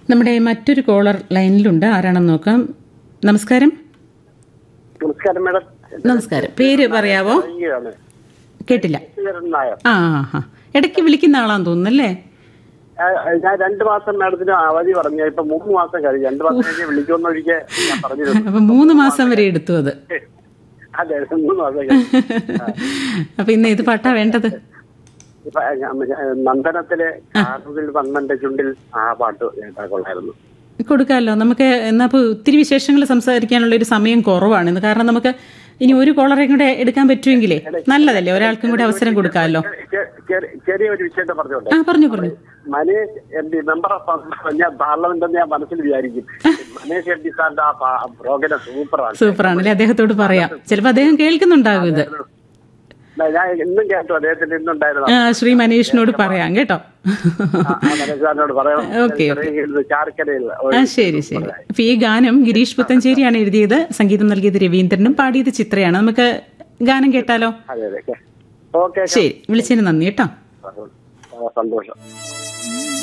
നമ്മുടെ മറ്റൊരു കോളർ ലൈനിലുണ്ട് ആരാണെന്ന് നോക്കാം നമസ്കാരം നമസ്കാരം മാഡം നമസ്കാരം പേര് പറയാവോ പറയുകയാണ് കേട്ടില്ല ശശിധരൻ നായർ ആ ആ ആ ഇടയ്ക്ക് വിളിക്കുന്ന ആളാന്ന് തോന്നുന്നല്ലേ ആ, ഞാൻ രണ്ടു മാസം മാഡത്തിന് അവധി പറഞ്ഞു ഇപ്പൊ മൂന്ന് മാസം കഴിഞ്ഞു രണ്ടു മാസം കഴിഞ്ഞ് വിളിക്കുമെന്ന് ഒരിക്കൽ ഞാൻ പറഞ്ഞിരുന്നു അപ്പൊ മൂന്ന് മാസം വരെ എടുത്തു അത് അതെ മൂന്ന് മാസം കഴിഞ്ഞു അപ്പൊ ഇന്ന് ഏത് പാട്ടാ വേണ്ടത് ഇപ്പൊ ഞാൻ- നന്ദനത്തിലെ കാറുകൾ വന്നന്റെ ചുണ്ടിൽ ആ പാട്ട് കേട്ടാ കൊള്ളായിരുന്നു കൊടുക്കാമല്ലോ നമുക്ക് എന്നാ ഇപ്പൊ ഒത്തിരി വിശേഷങ്ങൾ സംസാരിക്കാനുള്ള ഒരു സമയം കുറവാണ് ഇന്ന് കാരണം നമുക്ക് ഇനി ഒരു കോളറേയും കൂടെ എടുക്കാൻ പറ്റുമെങ്കിലേ നല്ലതല്ലേ ഒരാൾക്കും കൂടെ അവസരം കൊടുക്കാമല്ലോ ചെ- ചെറിയ- ചെറിയ ഒരു വിഷയത്തെ പറഞ്ഞോട്ടെ ആ പറഞ്ഞു പറഞ്ഞു Manesh M P member of ഞാൻ പാർലമെന്റ് എന്ന് ഞാൻ മനസ്സിൽ വിചാരിക്കും മനേഷ് എം പി സാറിന്റെ ആ പ്രോഗ്രാം സൂപ്പറാണ് സൂപ്പറാണല്ലേ അദ്ദേഹത്തോട് പറയാം ചിലപ്പോൾ അദ്ദേഹം കേൾക്കുന്നുണ്ടാകും ഇത് ഞാൻ ഇന്നും കേട്ടു അദ്ദേഹത്തിന്റെ ഇന്നുണ്ടായിരുന്നു ആ, ശ്രീ മനീഷിനോട് പറയാം കേട്ടോ മനസ്സാറിനോട് പറയണം ഓക്കെ, ചെറിയ ചാർക്കരയിൽ ആ ശരി ശരി അപ്പൊ ഈ ഗാനം ഗിരീഷ് പുത്തഞ്ചേരിയാണ് എഴുതിയത് സംഗീതം നൽകിയത് രവീന്ദ്രനും പാടിയത് ചിത്രയാണ് നമുക്ക് ഗാനം കേട്ടാലോ അതെ അതെ ഓക്കെ ശരി വിളിച്ചതിന് നന്ദി കേട്ടോ സന്തോഷം